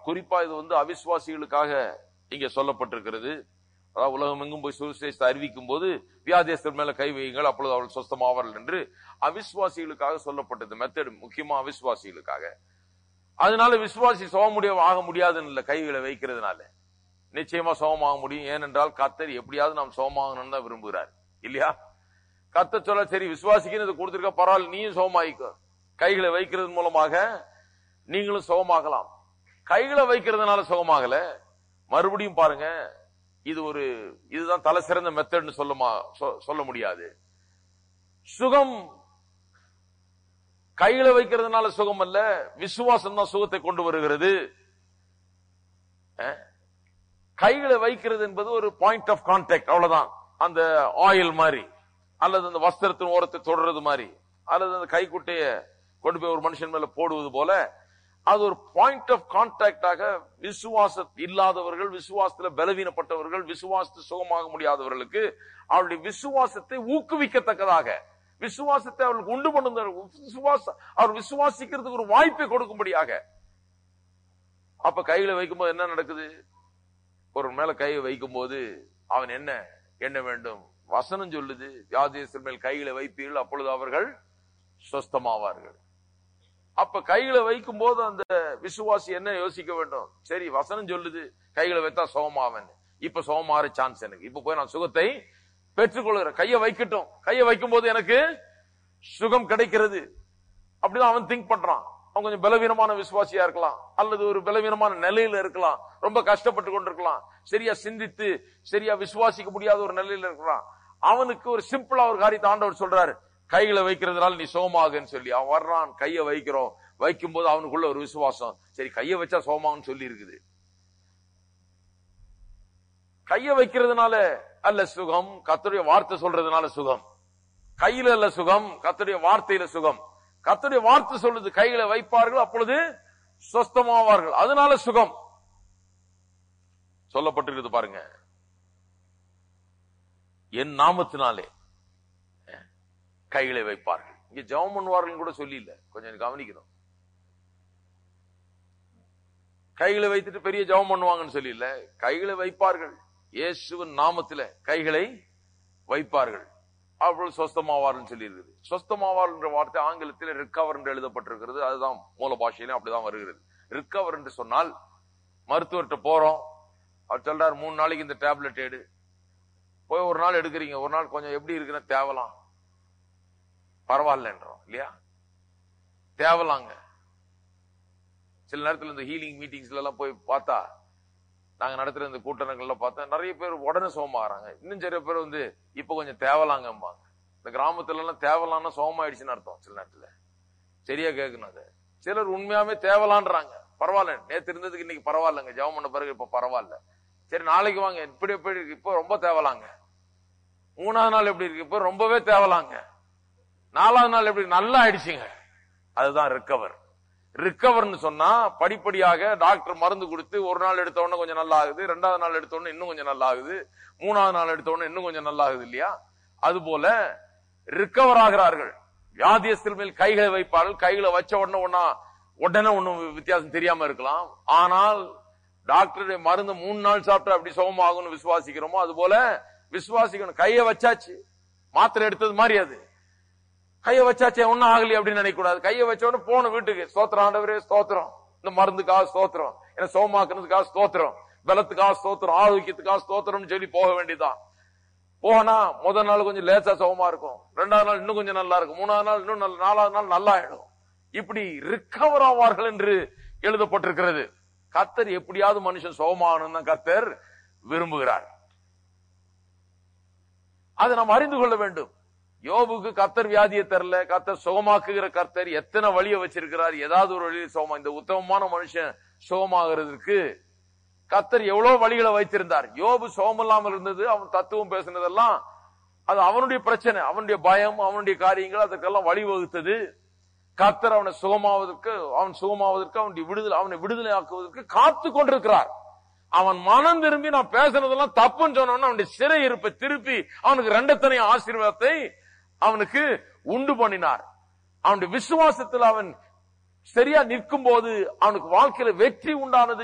குறிப்பா இது வந்து அவிசுவாசிகளுக்காக இங்க சொல்லப்பட்டிருக்கிறது அதாவது உலகம் எங்கும் போய் சுவிசேஷத்தை அறிவிக்கும் போது வியாதியஸ்தர் மேல கை வையுங்கள் அப்பொழுது அவர்கள் சொஸ்தமாவார்கள் என்று அவிசுவாசிகளுக்காக சொல்லப்பட்டது மெத்தட் முக்கியமா அவிசுவாசிகளுக்காக அதனால விசுவாசி சுக முடிய ஆக முடியாதுன்னு இல்ல கைகளை வைக்கிறதுனால நிச்சயமா சுகமாக முடியும் ஏனென்றால் கத்தர் எப்படியாவது நாம் சுகமாகணும்னு தான் விரும்புகிறார் இல்லையா கத்த சொல்ல சரி விசுவாசிக்குன்னு இதை கொடுத்திருக்க பரவாயில்ல நீயும் சுகமாயிக்கோ கைகளை வைக்கிறது மூலமாக நீங்களும் சுகமாகலாம் கைகளை வைக்கிறதுனால சுகமாகல மறுபடியும் பாருங்க இது ஒரு இதுதான் தலை சிறந்த மெத்தட்னு சொல்லுமா சொ- சொல்ல முடியாது சுகம் கைகளை வைக்கிறதுனால சுகம் அல்ல விசுவாசம் தான் சுகத்தை கொண்டு வருகிறது அஹ்? கைகளை வைக்கிறது என்பது ஒரு பாயிண்ட் ஆஃப் கான்டாக்ட் அவ்வளவுதான் அந்த ஆயில் மாதிரி அல்லது அந்த வஸ்திரத்தின் ஓரத்தை தொடர்றது மாதிரி அல்லது அந்த கைக்குட்டைய கொண்டு போய் ஒரு மனுஷன் மேல போடுவது போல அது ஒரு பாயிண்ட் ஆஃப் கான்டாக்டாக விசுவாச இல்லாதவர்கள் விசுவாசத்துல பலவீனப்பட்டவர்கள் விசுவாசத்து சுகமாக முடியாதவர்களுக்கு அவருடைய விசுவாசத்தை ஊக்குவிக்கத்தக்கதாக விசுவாசத்தை அவர்களுக்கு உண்டு பண்ணுந்த விசுவாச அவர் விசுவாசிக்கிறதுக்கு ஒரு வாய்ப்பை கொடுக்கும்படியாக அப்ப கையில வைக்கும்போது என்ன நடக்குது ஒரு மேல கையை வைக்கும்போது அவன் என்ன என்ன வேண்டும் வசனம் சொல்லுது வியாதியஸ்தர் மேல் கைகளை வைப்பீர்கள் அப்பொழுது அவர்கள் சொஸ்தமாவார்கள் அப்ப கைகளை வைக்கும் போது அந்த விசுவாசி என்ன யோசிக்க வேண்டும் சரி வசனம் சொல்லுது கைகளை வைத்தா சுகமாவன் இப்ப சுகமாற சான்ஸ் எனக்கு இப்ப போய் நான் சுகத்தை பெற்றுக்கொள்கிறேன் கையை வைக்கட்டும் கையை வைக்கும் போது எனக்கு சுகம் கிடைக்கிறது அப்படிதான் அவன் திங்க் பண்றான் அவன் கொஞ்சம் பலவீனமான விசுவாசியா இருக்கலாம் அல்லது ஒரு பலவீனமான நிலையில இருக்கலாம் ரொம்ப கஷ்டப்பட்டு கொண்டிருக்கலாம் சரியா சிந்தித்து சரியா விசுவாசிக்க முடியாத ஒரு நிலையில இருக்கலாம் அவனுக்கு ஒரு சிம்பிளா ஒரு காரியத்தை ஆண்டவர் சொல்றாரு கைகளை வைக்கிறதுனால நீ சோமாகுன்னு சொல்லி அவன் வர்றான் கையை வைக்கிறோம் வைக்கும் போது அவனுக்குள்ள ஒரு விசுவாசம் சரி கையை வச்சா சோமாகுன்னு சொல்லி இருக்குது கையை வைக்கிறதுனால அல்ல சுகம் கத்தருடைய வார்த்தை சொல்றதுனால சுகம் கையில அல்ல சுகம் கத்தருடைய வார்த்தையில சுகம் கத்தருடைய வார்த்தை சொல்லுது கையில வைப்பார்கள் அப்பொழுது சொஸ்தமாவார்கள் அதனால சுகம் சொல்லப்பட்டிருக்குது பாருங்க என் நாமத்தினாலே அஹ், கைகளை வைப்பார்கள் இங்க ஜெபம் பண்ணுவார்கள் கூட சொல்லி இல்ல கொஞ்சம் கவனிக்கணும் கைகளை வைத்துட்டு பெரிய ஜெபம் பண்ணுவாங்கன்னு சொல்லி இல்ல கைகளை வைப்பார்கள் இயேசுவின் நாமத்தில கைகளை வைப்பார்கள் அவர்கள் சொஸ்தமாவார்கள் சொல்லி இருக்குது சொஸ்தமாவார் என்ற வார்த்தை ஆங்கிலத்தில் ரிக்கவர் என்று எழுதப்பட்டிருக்கிறது அதுதான் மூல பாஷையிலும் அப்படிதான் வருகிறது ரிக்கவர் என்று சொன்னால் மருத்துவர்கிட்ட போறோம் அவர் சொல்றாரு மூணு நாளைக்கு இந்த டேப்லெட் எடு போய் ஒரு நாள் எடுக்கிறீங்க ஒரு நாள் கொஞ்சம் எப்படி இருக்குன்னு தேவலாம் பரவாயில்லன்றோம் இல்லையா தேவலாங்க சில நேரத்துல இந்த ஹீலிங் மீட்டிங்ஸ்ல எல்லாம் போய் பார்த்தா நாங்க நடத்துற இந்த கூட்டணங்கள்ல பார்த்தா நிறைய பேர் உடனே சோமாகறாங்க இன்னும் சில பேர் வந்து இப்ப கொஞ்சம் தேவலாங்கம்பாங்க இந்த கிராமத்துல எல்லாம் தேவலான்னா சோமாயிடுச்சுன்னு அர்த்தம் சில நேரத்துல சரியா கேட்கணும் அது சிலர் உண்மையாவே தேவலான்றாங்க பரவாயில்ல நேத்து இருந்ததுக்கு இன்னைக்கு பரவாயில்லங்க ஜெபம் பண்ண பிறகு இப்ப பரவாயில்ல சரி நாளைக்கு வாங்க இப்படி எப்படி இருக்கு இப்போ ரொம்ப தேவலாங்க மூணாவது நாள் எப்படி இருக்கு இப்போ ரொம்பவே தேவலாங்க நாலாவது நாள் எப்படி நல்லா ஆயிடுச்சுங்க அதுதான் ரிக்கவர் ரிக்கவர்னு சொன்னா படிப்படியாக டாக்டர் மருந்து கொடுத்து ஒரு நாள் எடுத்த உடனே கொஞ்சம் நல்லா ஆகுது ரெண்டாவது நாள் எடுத்த உடனே இன்னும் கொஞ்சம் நல்லா ஆகுது மூணாவது நாள் எடுத்த உடனே இன்னும் கொஞ்சம் நல்லா ஆகுது இல்லையா அது போல ரிக்கவர் ஆகிறார்கள் வியாதியஸ்தில் மேல் கைகளை வைப்பார்கள் கைகளை வச்ச உடனே ஒன்னா உடனே ஒண்ணும் வித்தியாசம் தெரியாம இருக்கலாம் ஆனால் டாக்டருடைய மருந்து மூணு நாள் சாப்பிட்டா அப்படி சுகமாகும்னு விசுவாசிக்கிறோமோ அது போல விசுவாசிக்கணும் கையை வச்சாச்சு மாத்திரை எடுத்தது மாதிரி அது கையை வச்சாச்சே ஒன்னும் ஆகலையே அப்படின்னு நினைக்க கூடாது கையை வச்ச உடனே போன வீட்டுக்கு ஸ்தோத்திரம் ஆண்டவரே ஸ்தோத்திரம் இந்த மருந்துக்காக ஸ்தோத்திரம் என்ன சோமாக்குறதுக்காக ஸ்தோத்திரம் பலத்துக்காக ஸ்தோத்திரம் ஆரோக்கியத்துக்காக ஸ்தோத்திரம்னு சொல்லி போக வேண்டியதுதான் போனா முதல் நாள் கொஞ்சம் லேசா சுகமா இருக்கும் ரெண்டாவது நாள் இன்னும் கொஞ்சம் நல்லா இருக்கும் மூணாவது நாள் இன்னும் நல்ல நாலாவது நாள் நல்லா ஆயிடும் இப்படி ரிக்கவர் ஆவார்கள் என்று எழுதப்பட்டிருக்கிறது கர்த்தர் எப்படியாவது மனுஷன் சுகமாகணும் தான் கர்த்தர் விரும்புகிறார் அதை நாம் அறிந்து கொள்ள வேண்டும் யோபுக்கு கர்த்தர் வியாதியை தரல கர்த்தர் சுகமாக்குகிற கர்த்தர் எத்தனை வழியை வச்சிருக்கிறார் ஏதாவது ஒரு வழியில் சுகமா இந்த உத்தமமான மனுஷன் சுகமாகிறதுக்கு கர்த்தர் எவ்வளவு வழிகளை வைத்திருந்தார் யோபு சுகமில்லாமல் இருந்தது அவன் தத்துவம் பேசினதெல்லாம் அது அவனுடைய பிரச்சனை அவனுடைய பயம் அவனுடைய காரியங்கள் அதற்கெல்லாம் வழிவகுத்தது கர்த்தர் அவனை சுகமாவதற்கு அவன் சுகமாவதற்கு அவனுடைய விடுதலை அவனை விடுதலை ஆக்குவதற்கு காத்து கொண்டிருக்கிறார் அவன் மனம் திரும்பி நான் பேசுனதெல்லாம் தப்புன்னு சொன்னவன அவனுடைய சிறை இருப்பை திருப்பி அவனுக்கு ரெண்டத்தனை ஆசீர்வாதத்தை அவனுக்கு உண்டு பண்ணினார் அவனுடைய விசுவாசத்தில் அவன் சரியா நிற்கும் போது அவனுக்கு வாழ்க்கையில வெற்றி உண்டானது